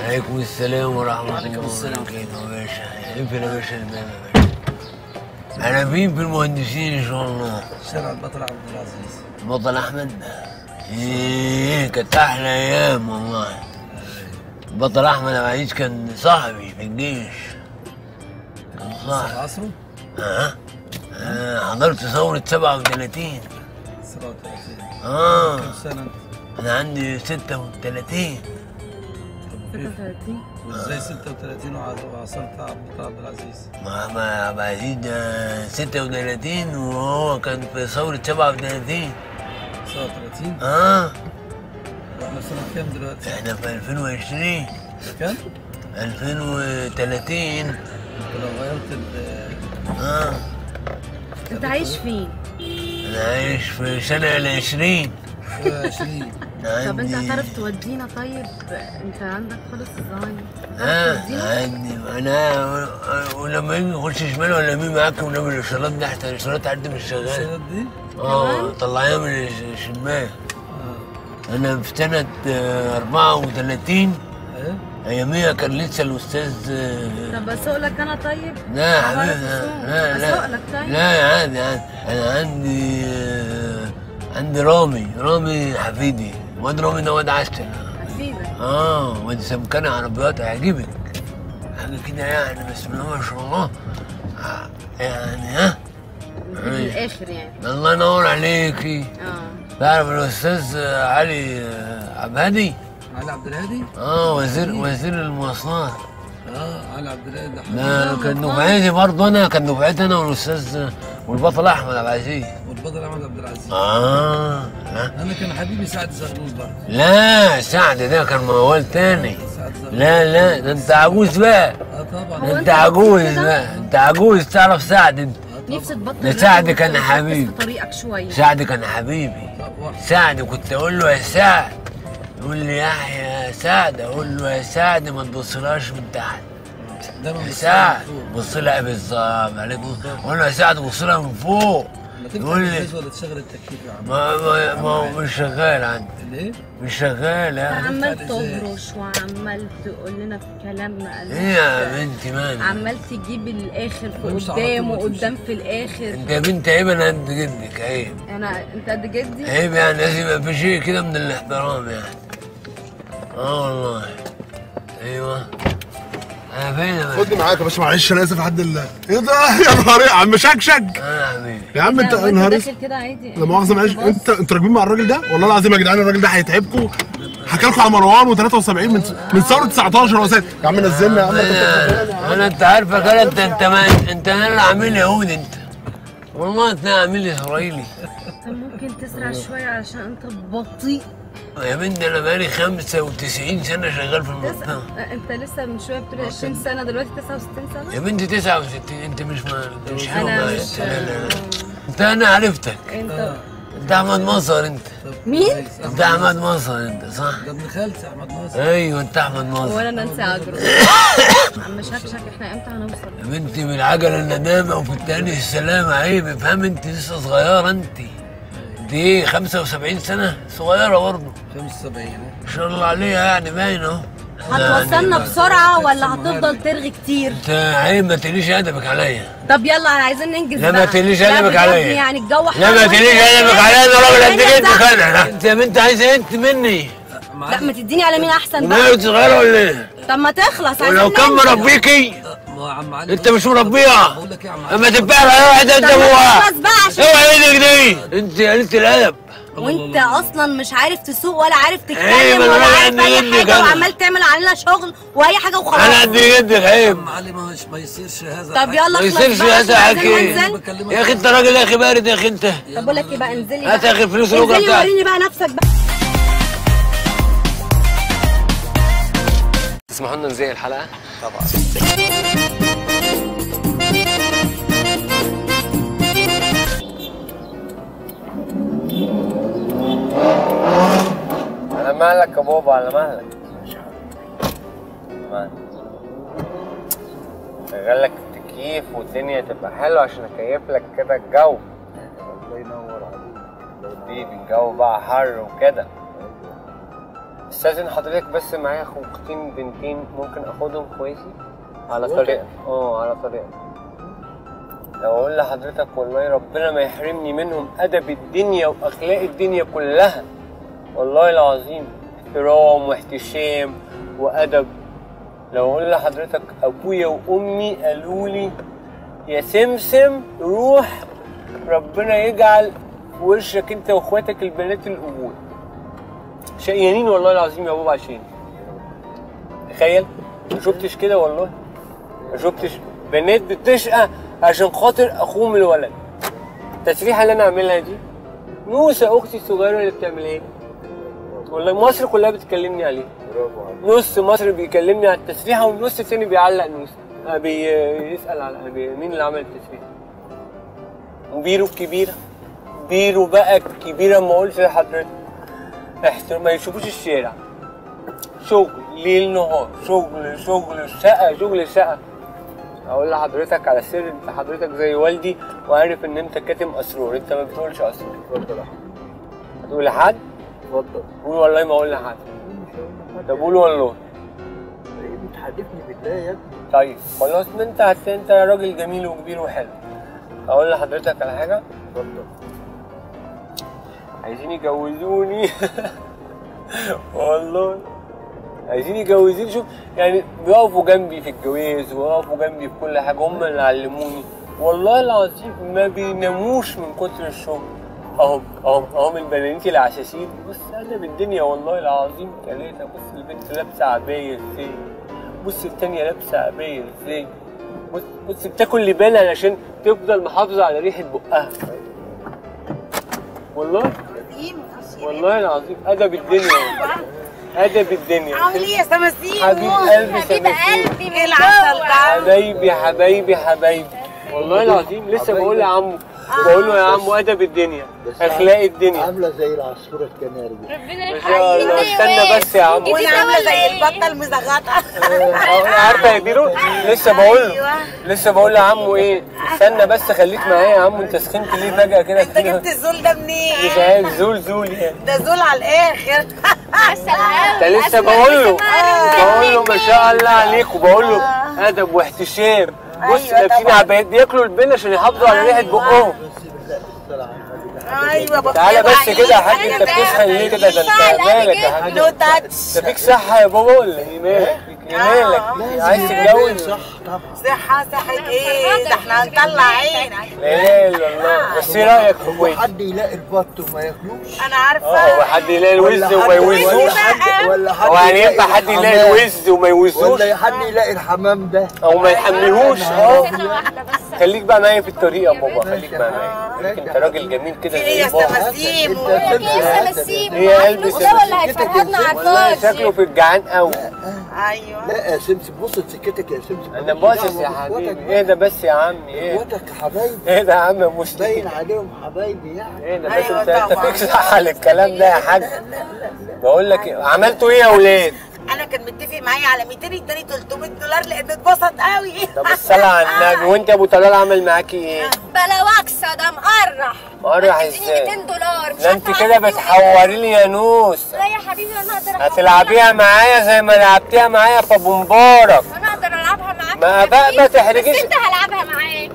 عليكم السلام ورحمة وعليكم الله السلام. وبركاته يا باشا اقفل يا باشا الباب يا باشا أنا مين في المهندسين إن شاء الله شارع البطل عبد العزيز بطل أحمد إيه كانت أحلى أيام والله بطل أحمد عبد العزيز كان صاحبي في الجيش كان صاحبي عصره ها آه حضرت ثورة 37 37 اه كم سنة انت؟ أنا عندي 36 وازاي 36 وع- وعصرت عبد البطل عبد العزيز؟ ما ما عبد العزيز ده 36 وهو كان في ثورة 37 37 اه واحنا في سنة كام دلوقتي؟ احنا في 2020 كام؟ 2030 انت لو غيرت ال اه انت عايش فين؟ انا عايش في سنة العشرين 20 طب انت عندي هتعرف تودينا طيب انت عندك خالص الزهايمر اه هتعرف تودينا؟ عندي انا ولما يجي يخش شمال ولا يمين معاك ونعمل الاشارات دي احسن الاشارات عندي مش شغالة السنة دي؟ اه طلعيها من الشمال اه انا في سنة آه، 34 ايه؟ اياميها كان لسه الاستاذ آه، طب اسوق لك انا طيب؟ لا يا بعرف حبيبي أسوق. لا لا اسوق لا لك طيب؟ لا عادي عادي انا عندي آه، عندي رامي رامي حفيدي واد رامي ده واد عسل هفيدك اه واد سمكاني عربيات هيعجبك حاجه كده يعني بسم الله ما شاء الله آه، يعني ها في الاخر يعني الله ينور عليكي اه تعرف الاستاذ آه، علي آه، عبد الهادي علي عبد الهادي؟ اه وزير وزير المواصلات اه علي عبد الهادي ده حبيبي. لا كان دفعتي برضه انا كان دفعتي انا والاستاذ والبطل احمد عبد العزيز والبطل احمد عبد العزيز اه لا انا كان حبيبي سعد زغلول برضه لا سعد ده كان موال تاني سعد زغلول لا لا ده انت عجوز بقى اه طبعا هو ده انت انت عجوز كده؟ بقى انت عجوز تعرف سعد انت اه طبعا نفسي تبطل ده راب سعد كان وتركز حبيب. في طريقك شويه سعد كان حبيبي طب واحد سعد كنت اقول له يا سعد يقول لي يحيى يا سعد اقول له يا سعد ما تبصلهاش من تحت دايما يا بتساعد سعد فوق. بص لها بالظبط عليكم اقول له يا سعد بص لها من فوق ما تفتح يقول لي الجهاز ولا تشغل التكييف يا عم ما ما ما هو مش شغال عندي ليه؟ مش شغال يا عمال هتفتح الإزاز. تبرش وعمال تقول لنا في كلامنا ايه يا بنتي مالك عمال تجيب الاخر في مش على قدام طول وقدام في الاخر انت يا بنت عيب انا قد جدك عيب انا انت قد جدي عيب يعني لازم يبقى في شيء كده من الاحترام يعني اه والله ايوه انا فين يا خدني معاك يا باشا معلش انا اسف حد الله ايه ده يا نهار ايه يا عم شكشك انا يا حبيبي يا عم انت لا، يا وانت نهار داخل اسود كده عادي لا مؤاخذه معلش بص. انت انتوا راكبين مع الراجل ده والله العظيم يا جدعان الراجل ده هيتعبكم حكى لكم على مروان و73 من من ثوره 19 هو ساكت يا عم نزلنا يا عم انا انا انت عارفك انا انت انت ما انت انا اللي عامل يهودي انت والله انت عامل اسرائيلي طب ممكن تسرع شويه عشان انت بطيء يا بنتي انا بقالي 95 سنه شغال في تسأل المنطقه انت لسه من شويه بتقول 20 سنه دلوقتي 69 سنه يا بنتي 69 انت مش ما انت مش فاهم انا معايا. مش لا لا لا انت انا عرفتك انت انت احمد مصر انت طب مين؟ كويس. انت احمد مصر انت صح ده ابن خالتي احمد ناصر ايوه انت احمد مصر وانا نانسي عجرم عم شكشك احنا امتى هنوصل يا بنتي من العجله الندامه وفي التاني السلامه عيب افهم انت لسه صغيره انت انت ايه 75 سنه صغيره برضه 75 ما شاء الله عليها يعني باين اهو هتوصلنا بسرعه ولا هتفضل ترغي كتير انت عيب ما تقليش ادبك عليا طب يلا عايزين ننجز لا ما بقى. تقليش لا ادبك بجد عليا يعني الجو حر لا ما تقليش ادبك عليا انا راجل قد الدنيا جدك زحمة. انا انت يا بنت عايزه انت مني لا ما تديني على مين احسن بقى ومالك صغيره ولا ايه؟ طب ما تخلص عايزين ولو كان ننجز. مربيكي ما هو يا عم علي انت مش مربيها بقول لك ايه يا عم علي اما تبقى على واحد انت طب ما ابوها تخلص بقى عشان اوعى ايدك دي انت قلت الادب وانت اصلا مش عارف تسوق ولا عارف عيب، تتكلم انا ولا راجل عارف قد اي جدك حاجه انا. وعمال تعمل علينا شغل واي حاجه انا وخلاص قد جدك يا عيب عم علي ما ما يصيرش هذا طب يلا ما اخلص يصيرش بقى هذا عشان عايزين حكي ننزل يا اخي انت راجل يا اخي بارد يا اخي انت طب بقول لك ايه بقى انزلي هات يا بقى اخي الفلوس الاجره انزلي بتاعتك وريني بقى نفسك بقى تسمحوا لنا نزيق الحلقه؟ طبعا على مالك يا بابا على مالك مالك شغل لك التكييف والدنيا تبقى حلوه عشان اكيف لك كده الجو الله ينور عليك الجو بقى حر وكده استاذن حضرتك بس معايا اختين بنتين ممكن اخدهم كويسي على طريقة اه على طريقة لو اقول لحضرتك والله ربنا ما يحرمني منهم ادب الدنيا واخلاق الدنيا كلها والله العظيم احترام واحتشام وادب لو اقول لحضرتك ابويا وامي قالوا لي يا سمسم روح ربنا يجعل في وشك انت واخواتك البنات القبول شقيانين والله العظيم يا بابا عشان تخيل ما شفتش كده والله ما شفتش بنات بتشقى عشان خاطر اخوهم الولد التسريحه اللي انا عاملها دي نوسه اختي الصغيره اللي بتعملها لي والله مصر كلها بتكلمني عليه نص مصر بيكلمني على التسريحه والنص التاني بيعلق نوسه آه، بيسال على بي- مين اللي عمل التسريحه وبيرو الكبيره بيرو بقى الكبيره ما اقولش لحضرتك احترام ما يشوفوش الشارع شغل ليل نهار شغل شغل شقه شغل شقه اقول لحضرتك على سر انت حضرتك زي والدي وعارف ان انت كاتم اسرار انت ما بتقولش اسرار اتفضل يا تقول لحد اتفضل قول والله ما اقول لحد طب قول والله ايه بتحدفني بالله يا ابني طيب خلاص ما انت هت- انت راجل جميل وكبير وحلو اقول لحضرتك على حاجه اتفضل عايزين يجوزوني والله عايزين يجوزوني شوف يعني بيقفوا جنبي في الجواز ويقفوا جنبي في كل حاجه هم اللي علموني والله العظيم ما بيناموش من كتر الشغل اهم اهم اهم البنانيت العشاشين بص انا بالدنيا والله العظيم ثلاثه بص البنت لابسه عبايه ازاي بص التانية لابسه عبايه ازاي بص بص بتاكل لبان علشان تفضل محافظه على ريحه بقها والله والله العظيم ادب الدنيا والله. ادب الدنيا عامل ايه يا سماسيم حبيب قلبي حبيب سماسيم. قلبي ايه العسل ده حبايبي حبايبي حبايبي والله العظيم لسه بقول لعمو بقول له يا عمو ادب الدنيا اخلاق الدنيا عامله زي العصفوره الكناري دي ما شاء الله استنى بس يا عمو وانا عامله زي البطه المزغطه أه، عارفه يا بيرو لسه بقول له لسه بقول لعمو ايه استنى بس خليك معايا يا عمو انت سخنت ليه فجاه كده انت جبت الزول ده منين؟ مش عارف زول زول يعني ده زول على الاخر انت لسه بقول له بقول له ما شاء الله عليك وبقول له ادب واحتشام بص أيوة لابسين طبعا. عبايات بياكلوا البن عشان يحافظوا على ريحه بقهم ايوه بابا تعالى بس كده يا حاج انت بتسخن ليه كده ده انت مالك يا حاج نو تاتش انت فيك صحه يا بابا ولا ايه مالك فيك ايه مالك عايز تتجوز صح طبعا صحه صحه ايه ده احنا هنطلع عينك لا اله الا الله بس ايه رايك في كويس حد يلاقي البط وما ياكلوش انا عارفه اه هو حد يلاقي الوز وما ولا يوزوش حد ولا حد هو يعني ينفع يلاقي حد يلاقي الحمام. الوز وما يوزوش ولا حد يلاقي الحمام ده او ما يحملهوش اه خليك بقى معايا في الطريق يا بابا خليك بقى معايا انت راجل جميل كده في ايه زي يا بابا سماسيم انت يا سمسم سمسيم هي قلبي وده ولا هيفرهدنا على والله الفاضي شكله في الجعان قوي ايوه لا يا سمسم بص سكتك يا سمسم انا باصص يا حبيبي ايه ده بس يا عمي ايه اخواتك حبايبي ايه ده يا عم باين مسلم عليهم حبايبي يعني ايه ده بس أيوة انت انت طبعا. فيك صحه للكلام ده يا حاج بقول لك ايه عملتوا ايه يا اولاد انا كان متفق معايا على 200 اداني 300 دولار لان اتبسط قوي طب الصلاة على النبي وانت يا ابو طلال عمل معاكي ايه؟ بلا وكسه ده مقرح مقرح هتديني ازاي؟ 200 دولار مش ده انت عارفة كده أعمل فيهم بتحوري لي يا نوس إيه. لا يا حبيبي انا اقدر أحولها. هتلعبيها معايا زي ما لعبتيها معايا في ابو مبارك انا اقدر العبها معاك ما يا بقى حبيبي. ما تحرجيش. بس انت هلعبها معاك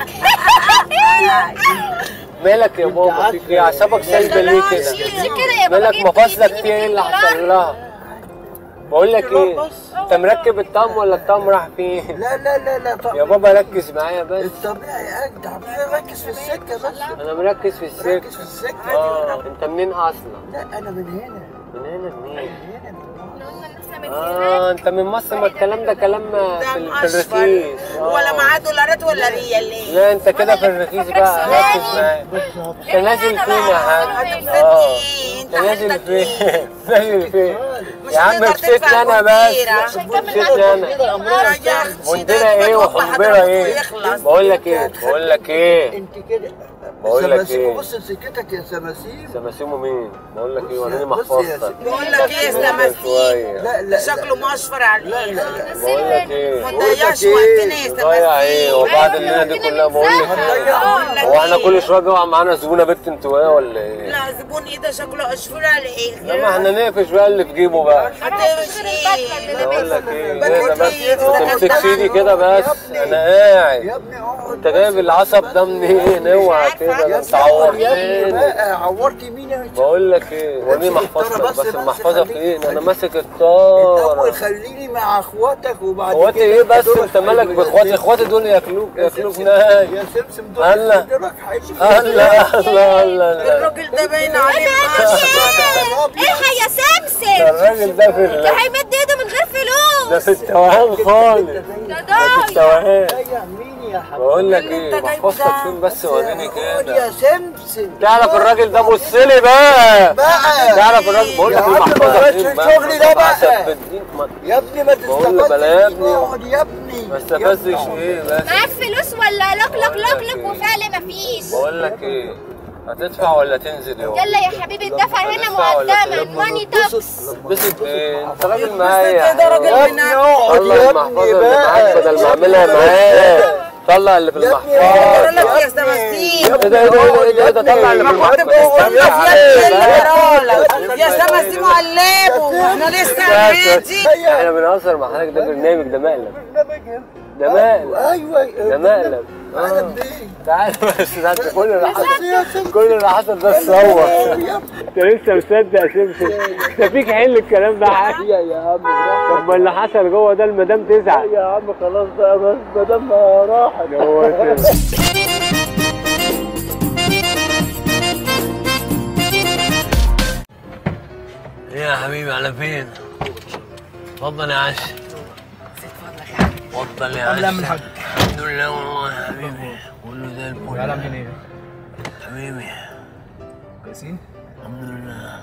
مالك يا بابا فيك ايه اعصابك سايبه ليه كده؟ شيل كده يا بابا مالك جيب مفاصلك لي فيها ايه اللي 200 حصل دولار. لها؟ بقول لك ايه؟ انت مركب الطقم ولا الطقم راح فين؟ لا لا لا لا طبعا يا بابا ركز معايا بس الطبيعي اجدع بقى ركز في السكه بس انا مركز في ركز السكه في السكه اه انت منين اصلا؟ لا انا من هنا من هنا منين؟ هنا من قلنا ان احنا من اه انت من مصر ما الكلام ده كلام ده في, ال- في مقشفر الرخيص آه. ولا معاه دولارات ولا ريال ليه لا انت كده في الرخيص بقى ركز معايا بالظبط انت نازل فين يا حاج؟ هتبسطني اه ايه انت انت نازل حالتك فين؟ ايه نازل فين؟ مش يا عم هتقدر بسيتني تدفع انا بس كتير. بسيتني انا يا اختي مندنا ده ايه بتوقع وحنبره حضرتك ايه؟ ويخلص. بقول لك ايه؟ بقول لك ايه؟ انت كده بقول لك سماسيم، ايه؟ بص سكتك يا سماسيم سماسيمو مين؟ بقول لك ايه؟ بص يا- وريني بص يا محفظتك س- بقول لك ايه يا شوية. سماسيم لا لا شكله مشفر على الاخر بقول لك ايه؟ ما بقول لك تضيعش إيه؟ وقتنا يا ضايع ايه؟ سماسيم وبعد الليله دي كلها بقول لك ايه؟ بقول لك هو احنا إيه؟ كل شويه بيقع معانا زبونه بنت انتواء ولا ايه؟ طالع زبون ايه ده شكله قشفور على ايه لما احنا نقفش بقى اللي في جيبه بقى هتمشي ايه بقول لك ايه بدك انا بس إيه؟ تمسكش ايدي كده بس انا قاعد يا ابني اقعد انت جايب العصب ده منين اوعى كده ده انت عورتني بقى عورتي مين يا بقول لك ايه وريني محفظتك بس- بس بس المحفظه خليك- فين انا خليك. ماسك الاول الطاره خليني مع اخواتك وبعد اخواتي كده ايه بس دورك انت مالك هيبقى باخواتي زي- اخواتي دول ياكلوك يا ياكلوك سمسم ناي يا سمسم دول هلا. دورك هيبقى الله الله الله الراجل ده باين عليه الحق يا ده سمسم الراجل ده في ده ال- هيمد ايده من غير ده فلوس في التوهان خالص ده ده في ضايع التوهان ضيع مين يا حبيبي بقول لك اللي ايه انت جايبه محفظتك ده. فين بس وريني اقعد كده يا سمسم تعرف الراجل ده بص لي بقى بقى تعرف الراجل بقول يا لك عم المحفظه بلاش فين الشغل ده بقى. عسل بالدين ما- يا ابني ما بقول له تستفزش بلا يا ابني. اقعد يا ابني ما استفزش ايه بس معاك فلوس ولا لك لك بقول لك لك لك ايه. وفعل مفيش بقول لك ايه هتدفع ولا تنزل يوم يلا يا حبيبي الدفع هنا هتدفع ولا مقدما تنزل؟ ماني توكس بسط ايه انت راجل معايا كده راجل يا ابني منافق اقعد طلع يا المحفظه ابني اللي معاك بقى بدل ما اعملها معاك طلع اللي في يا ابني المحفظه لك يا سماسين ايه ده ايه ده ايه ده ايه ده طلع اللي في المحفظه قول لك يا ابني اللي استنى جرالك يا سماسين قلبه احنا لسه بس هنجي احنا بنهزر مع حضرتك ده برنامج ده مقلب ده مقلب ايوه ده مقلب مقلب اه ايه تعال بس ده انت كل اللي حصل يا سمسم كل اللي حصل ده اتصور يا ابني انت لسه مصدق يا سمسم انت فيك حل الكلام ده حاجه يا عم طب ما اللي حصل جوه ده المدام تزعل يا عم خلاص بقى بس ما دام راحت هو كده ايه يا حبيبي على فين؟ اتفضل يا عشا اتفضل يا قبل عشا اعمل حاجه الحمد لله والله يا حبيبي كله زي الفل تعالى من ايه حبيبي كويسين الحمد لله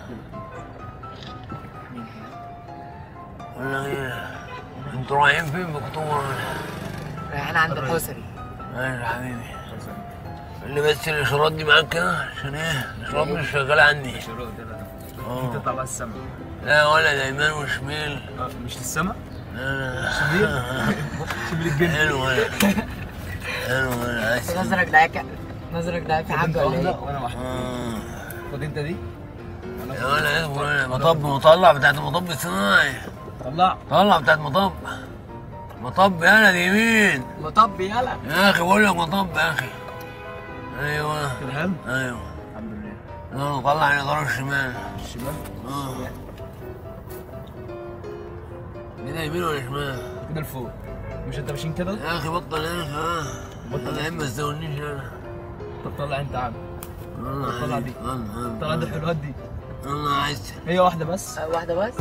ولا ايه انتوا رايحين فين بكتور احنا عند الحسري ماشي يا حبيبي اللي بس الاشارات دي معاك كده عشان ايه الاشارات مش شغاله عندي اه تطلع بقى السما لا ولا ده يمين وشمال مش للسما لا لا شمال شمال الجن حلو ولا حلو ولا عايز نظرك دعاك نظرك دعاك يا حاج ولا واحده ايه؟ وانا واحده آه. خد انت دي يا ولا اصبر ولا مطب مطلع بتاعت المطب الصناعي طلع طلع بتاعت مطب مطب يالا دي يمين مطب يلا يا اخي بقول لك مطب يا اخي ايوه كده حلو ايوه الحمد لله يلا طلع الاداره الشمال الشمال اه كده يمين ولا شمال كده لفوق مش انت ماشيين كده يا اخي بطل يا اخي اه بطل يا ما تزودنيش انا طب طلع انت عم يلا طلع يا دي. حبيبي. يلا طلع دي الحلوات دي يلا عايز هي واحده بس واحدة بس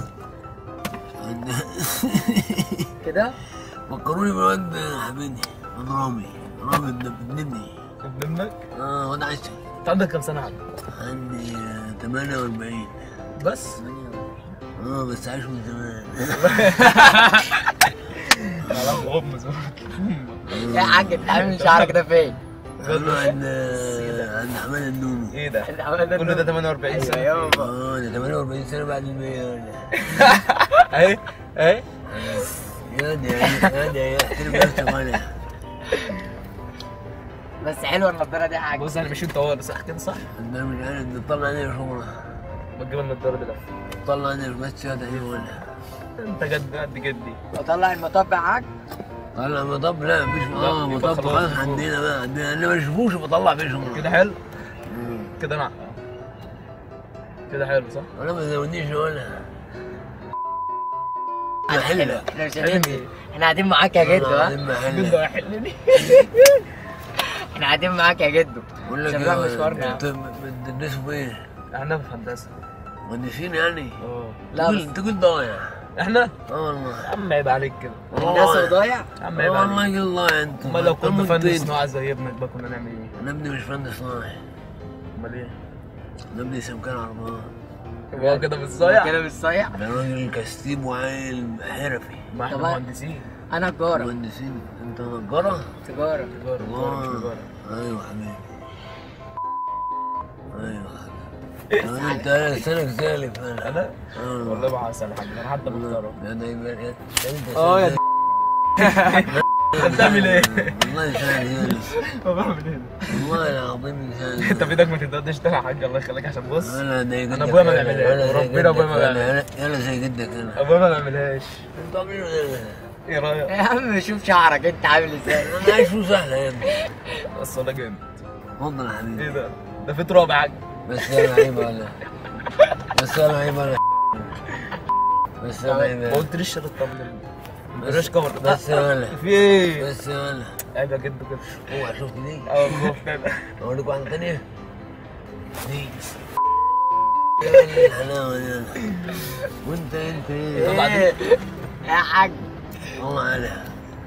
كده فكروني بالواد حبيبي واد رامي رامي ابن ابن ابني ابن ابنك اه واد عايز انت عندك كام سنه عم عندي آه، 48 بس اه بس عايش من زمان كلام غمز يا حاج انت عامل شعرك ده فين؟ انا عند عند حماد النونو ايه ده انت عامل كل ده 48 سنه ايوه اه ده 48 سنه بعد المية ولا اهي اهي يا ده يا ده يا احترم نفسك انا بس حلوه النضاره دي يا حاج بص انا ماشيين طوال صح كده صح انا مش عارف نطلع علينا شغله ما تجيب النضاره دي لف طلع علينا بس يا ده ولا انت جد قد جدي اطلع المطب يا حاج طلع مطب لا مفيش اه يبقى مطب خلاص خلاص فوق. عندنا بقى عندنا اللي ما يشوفوش بطلع فيه شغله كده حلو كده انا كده حلو صح انا ما زودنيش ولا محلة احنا مش هننزل احنا قاعدين معاك يا جدو ها بعدين محلة كده حلني احنا قاعدين معاك يا جدو بقول لك عشان نروح ايه مشوارنا. انتوا بتدرسوا في ايه؟ احنا في هندسه مهندسين يعني؟ اه لا تقول بس انت كنت ضايع احنا اه والله يا عم عيب عليك كده هندسه وضايع يا عم اه عيب والله عليك الله انت امال لو كنا فن مهندسين. صناعه زي ابنك بقى كنا نعمل ايه؟ انا ابني مش فن صناعي امال ايه؟ انا ابني سمكان عربان هو كده مش صايع كده مش صايع ده راجل كستيب وعيل حرفي ما احنا طب- مهندسين انا تجاره مهندسين انت نجارة؟ تجاره تجاره تجاره مش تجاره ايوه حبيبي ايوه انا انت انا لسانك سالف انا انا اه والله ما حصل حاجه انا حتى محترم يا ده يبقى يا انت اه يا سالف. انت بتعمل ايه؟ والله لساني جالس هو بعمل ايه؟ والله العظيم لساني انت بايدك ما تقدرش تاني يا حاج الله يخليك عشان بص انا زي جدك أنا أبويا ما بيعملهاش. أنا زي وربنا أبويا ما جدك. أنا- بيعملهاش. أنا- انا زي جدك انا ابويا ما بيعملهاش انت عاملين ايه ايه رايك؟ يا عم شوف شعرك انت عامل ازاي انا عايش فيه سهله يا ابني بس والله جامد اتفضل يا حبيبي ايه ده؟ ده في تراب يا حاج بس انا عيب ولا بس انا عيب ولا بس انا ما عيب قلتليش شرط طمن ما قلتليش كفر بس انا في ايه؟ بس انا عيب يا جدو كده اوعى شفت دي اه بالظبط كده اقول لك واحده ثانيه دي يا الحلاوه دي وانت انت ايه ايه يا حاج الله عليها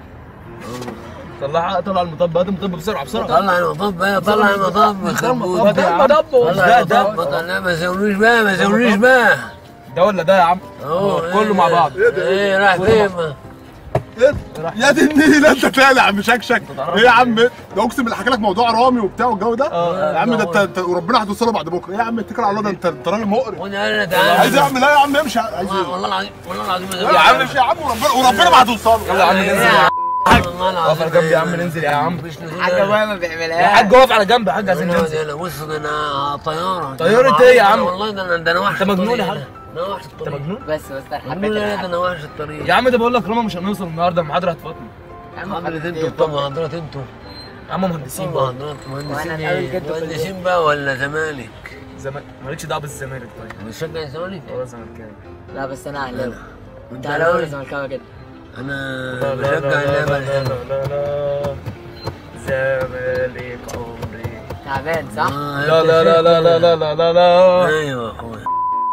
طلع طلع المطب هات المطب بسرعه بسرعه طلع المطب بقى طلع المطب خربوط ده المطب طلع ده ده المطب طلع ما سويش بقى ما سويش بقى ده ولا ده يا عم؟ اهو كله مع بعض ايه راح فين ما يا دي النيل انت تاني يا عم شكشك ايه يا عم ده اقسم بالله حكى لك موضوع رامي وبتاع والجو ده يا عم ده انت- انت وربنا هتوصله بعد بكره ايه يا عم اتكل على الله ده انت انت راجل مقرف خد انا عايز تعالى اعمل ايه يا عم امشي عايز والله ايه والله العظيم والله العظيم يا عم امشي يا عم وربنا وربنا ما هتوصله يلا يا عم ننزل يا والله العظيم واقف على جنب يا عم ننزل يا عم مش نزول حاج أنا. ابويا ما يا بيعملهاش حاج واقف على جنب يا حاج عايزين والله ننزل ده انا بص ده انا طياره طيارة ايه يا عم؟ والله ده انا ده انا وحش انت مجنون يا الطريق حاج؟ أنا. انا وحش انت الطريق مجنون؟ بس بس انا حبيت مجنون لا ده الحاج. انا وحش الطريق يا عم ده بقول لك رامي مش هنوصل النهارده المحاضره هتفوتنا يا عم حضرتك حضرتك انتوا ايه طبعا حضرتك انتوا يا عم مهندسين طبعا بقى حضرتك وأنا مهندسين نقابل ايه؟ جدو في مهندسين بقى ولا زمالك؟ زمان مالكش دعوه بالزمالك طيب بتشجع الزمالك؟ هو زملكاوي لا بس انا اهلاوي وانت انت اهلاوي ولا اهلاوي؟ زملكاوي كده انا لا لا بشجع لا اللعبه لا لا الحلوه لا لا زمالك عمري تعبان صح؟ آه، لا انت لا لا لا لا لا لا لا لا ايوه يا اخويا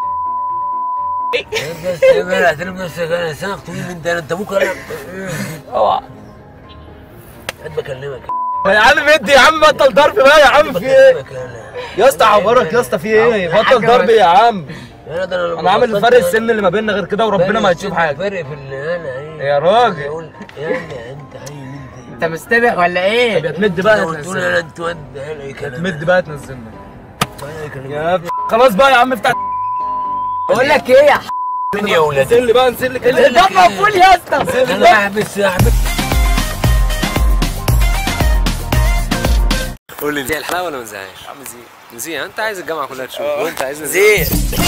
انت استمر اعترف نفسك انا ساق طويل انت انت بكره اوعى قد بكلمك يا عم ادي يا عم بطل ضرب بقى يا عم في ايه بكلمك انا يا اسطى عورك يا اسطى في ايه بطل ضرب يا عم يا ده انا انا عامل فرق السن اللي ما بيننا غير كده وربنا ما هتشوف حاجه فرق في اللي انا ايه يا راجل. يقول يا ابني انت عيل انت انت مستبح ولا طب يا ايه؟ تمد بقى قلت له تنزلنا انا انت ود اي كلام تمد بقى تنزلنا اي كلام يا ابني خلاص بقى يا عم افتح بقول لك ايه يا فين يا ولاد نزل لي بقى نزل لي كده ده مقفول يا اسطى انا بحبس احبس قول لي الحلاوه ولا ما نزهقش؟ عم زين زين انت عايز الجامعه كلها تشوف وانت عايز زين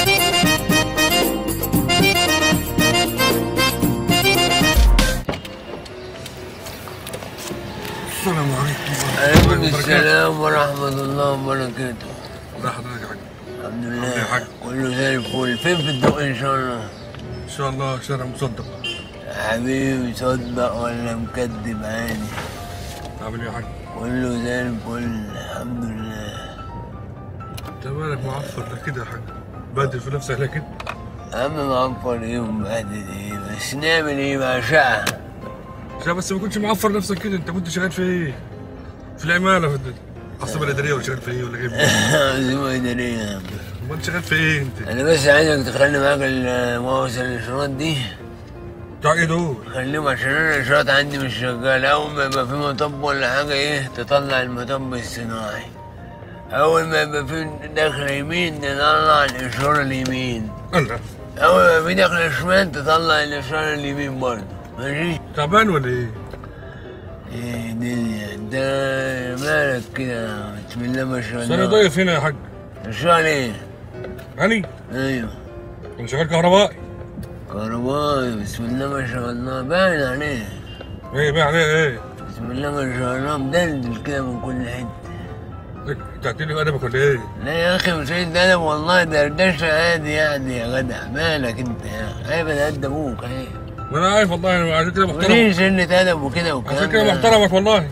السلام عليكم عليكم السلام ورحمة الله وبركاته لا حضرتك يا حاج الحمد يا لله حاج. كله زي الفل فين في الدق ان شاء الله ان شاء الله شارع مصدق يا حبيبي صدق ولا مكدب عادي عامل ايه يا حاج كله زي الفل الحمد لله انت مالك معفر ده كده يا حاج بادل في نفسك ليه كده عم معفر ايه ومبهدل ايه بس نعمل ايه بقى شقة لا بس ما كنتش معفر نفسك كده انت كنت شغال في ايه؟ في العماله في العاصمه الاداريه ولا شغال في ايه ولا ايه؟ عزيمة إدارية يا عم. امال انت شغال في ايه انت؟ أنا بس عايزك تخلي معاك المواصل الإشارات دي بتاع ايه دول؟ خليهم عشان أنا الإشارات عندي مش شغالة أول ما يبقى في مطب ولا حاجة إيه تطلع المطب الصناعي أول ما يبقى في دخل يمين تطلع الإشارة اليمين الله أول ما يبقى في دخل شمال تطلع الإشارة اليمين برضه ماشي؟ تعبان ولا ايه؟ إيه دنيا أنت مالك كده بسم الله ما شاء بس انا الله ضيف هنا يا حاج شغال إيه؟ هاني أيوه انا شغال كهربائي كهربائي بسم الله ما شاء الله باين عليه ايه بقى عليه ايه؟ بسم الله ما شاء الله مدلدل كده من كل حته إيه، انت هتقولي ادبك ولا ايه؟ لا يا اخي مش عيد ادب والله دردشه عادي يعني يا جدع مالك انت يا عيب انا قد ابوك عيب ما انا عارف والله انا عشان كده محترم وليه سنة ادب وكده والكلام عشان كده ده؟ محترمك والله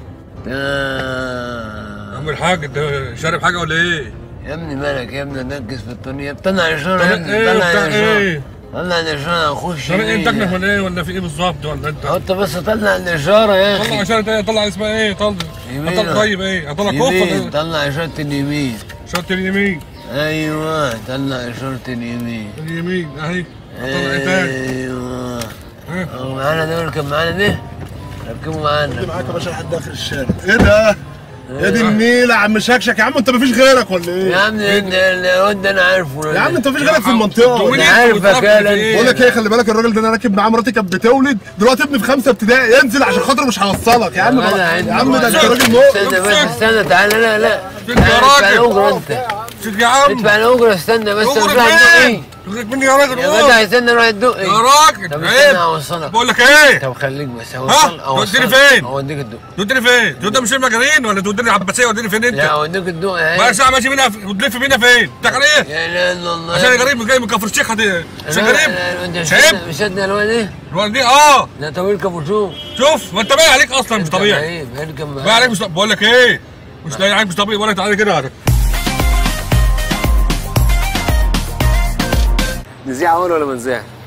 آه. يا عم الحاج انت شارب حاجه ولا ايه؟ يا ابني مالك يا ابني ركز في الدنيا طلع اشاره يا طلع ابني ايه طلع وبتاع اشاره ايه؟ طلع الاشاره اخش طلع ايه بيه. انت ولا ايه ولا في ايه بالظبط ولا انت؟ انت بس طلع الاشاره يا طلع اخي عشان ايه طلع اسمها ايه طلع يمين. طلع طيب ايه طلع كوف يمين ولا طلع اشاره اليمين شرط اليمين ايوه طلع اشاره اليمين اليمين اهي طلع ايه تاني ايوه ها؟ هو معانا ده يركب معانا ده ركبوا معانا معاك يا باشا لحد اخر الشارع ايه ده؟ يا دي النيله يا عم شكشك يا عم انت مفيش غيرك ولا يا ايه عم انت الواد ده انا عارفه يا عم انت مفيش غيرك في المنطقه انا عارفك يا لن- بقول لك ايه خلي بالك الراجل ده انا راكب معاه مراتي كانت بتولد دلوقتي ابني في خمسه ابتدائي ينزل عشان خاطر مش هوصلك يا عم جدع يا انت. عم ده انت راجل استنى مؤمن بس استنى تعالى لا لا فين يا ادفع راجل؟ الاجره انت شوف يا عم ادفع الاجره استنى بس أجرة روح فين؟ الدقي تغرق مني يا راجل يا قول. جدع استنى روح الدقي يا راجل طب عيب. استنى اوصلك بقول لك ايه طب خليك بس ها؟ اوصل توديني اوصلك. فين؟ اوديك الدقي توديني فين؟ توديني مش المجانين ولا توديني عباسيه وديني فين انت؟ لا اوديك الدقي بقى اهي ساعه ماشي بينا وتلف بينا فين؟ بتاع ايه؟ يا لا الا الله عشان غريب جاي من كفر الشيخ هت- عشان لا، غريب لا، لا، انت مش شايب مش صدق الواد ايه؟ الوالد دي اه ده طويل كابوشو شوف ما انت باين عليك اصلا مش طبيعي اركب باين عليك مش طبيعي بقول لك ايه مش لاقي عليك مش طبيعي ولا تعالى كده نذيع اول ولا ما نذيع؟